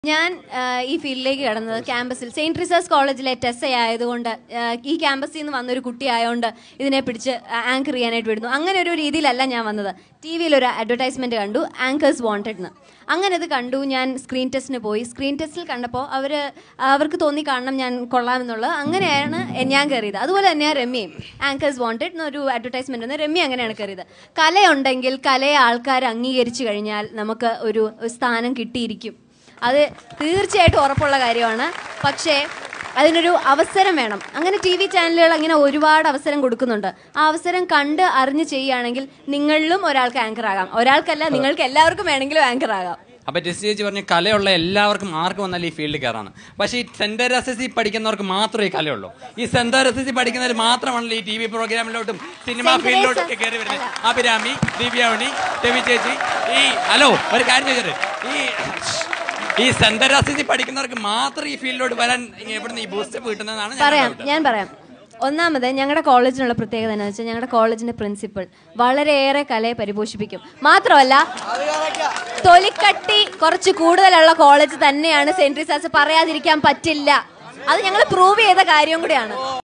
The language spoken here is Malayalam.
ഞാൻ ആ, ഈ ഫീൽഡിലേക്ക് കടന്നത് ക്യാമ്പസിൽ സെയിന്റ് ട്രിസേഴ്സ് കോളേജിലെ ടെസ് ആയതുകൊണ്ട് ആ, ഈ ക്യാമ്പസിൽ നിന്ന് വന്നൊരു കുട്ടി ആയതുകൊണ്ട് ഇതിനെ പിടിച്ച് ആങ്കർ ചെയ്യാനായിട്ട് വിടുന്നു അങ്ങനെ ഒരു രീതിയിലല്ല ഞാൻ വന്നത് ടി വിയിൽ ഒരു അഡ്വർടൈസ്മെന്റ് കണ്ടു ആങ്കേഴ്സ് വാണ്ടഡ് എന്ന് അങ്ങനെ ഇത് കണ്ടു ഞാൻ സ്ക്രീൻ ടെസ്റ്റിന് പോയി സ്ക്രീൻ ടെസ്റ്റിൽ കണ്ടപ്പോൾ അവർ അവർക്ക് തോന്നി കാണണം ഞാൻ കൊള്ളാമെന്നുള്ളത് അങ്ങനെയാണ് ഞാൻ കയറിയത് അതുപോലെ തന്നെയാണ് രമ്യയും ആങ്കേഴ്സ് വാണ്ടഡ് എന്നൊരു അഡ്വർടൈസ്മെന്റ് വന്ന് രമ്യ അങ്ങനെയാണ് കയറിയത് കലയുണ്ടെങ്കിൽ കലയെ ആൾക്കാർ അംഗീകരിച്ചു കഴിഞ്ഞാൽ നമുക്ക് ഒരു ഒരു സ്ഥാനം കിട്ടിയിരിക്കും അത് തീർച്ചയായിട്ടും ഉറപ്പുള്ള കാര്യമാണ് പക്ഷേ അതിനൊരു അവസരം വേണം അങ്ങനെ ടി വി ചാനലുകൾ അങ്ങനെ ഒരുപാട് അവസരം കൊടുക്കുന്നുണ്ട് ആ അവസരം കണ്ട് അറിഞ്ഞ് ചെയ്യുകയാണെങ്കിൽ നിങ്ങളിലും ഒരാൾക്ക് ആങ്കർ ആകാം ഒരാൾക്കല്ല നിങ്ങൾക്ക് എല്ലാവർക്കും വേണമെങ്കിലും ആങ്കർ ആകാം അപ്പൊ ടെസ്റ്റ് ചേച്ചി പറഞ്ഞ കലയുള്ള എല്ലാവർക്കും ആർക്ക് വന്നാലും ഈ ഫീൽഡിൽ കയറാണ് പക്ഷേ ഈ സെന്റർ എസ് എസ് സി പഠിക്കുന്നവർക്ക് മാത്രമേ ഈ കലയുള്ളൂ ഈ സെന്റർ എസ് എസ് സി പഠിക്കുന്നവർ മാത്രമാണല്ലോ ഈ ടി വി പ്രോഗ്രാമിലോട്ടും സിനിമ Center ഫീൽഡിലോട്ടും SS ഒക്കെ കയറി വരുന്നത് അഭിരാമി ദിവ്യാവണി രവി ചേച്ചി ഈ ഹലോ ഒരു കാര്യം ചോദിച്ചത് ഈ ഈ സെന്റർ എസ് എസ് സി പഠിക്കുന്നവർക്ക് മാത്രം ഈ ഫീൽഡിലോട്ട് വരാൻ എവിടുന്ന് ഈ ബൂസ്റ്റപ്പ് കിട്ടുന്നതാണ് ഞാൻ പറയാം doubt. ഞാൻ പറയാം ഒന്നാമത് ഞങ്ങളുടെ കോളേജിനുള്ള പ്രത്യേകത എന്ന് വെച്ചാൽ ഞങ്ങളുടെ കോളേജിന്റെ പ്രിൻസിപ്പൽ വളരെയേറെ കലയെ പരിപോഷിപ്പിക്കും മാത്രമല്ല തൊലിക്കട്ടി കുറച്ച് കൂടുതലുള്ള കോളേജ് തന്നെയാണ് സെന്റ് റിസാസ് പറയാതിരിക്കാൻ പറ്റില്ല അത് ഞങ്ങൾ പ്രൂവ് ചെയ്ത കാര്യം കൂടിയാണ്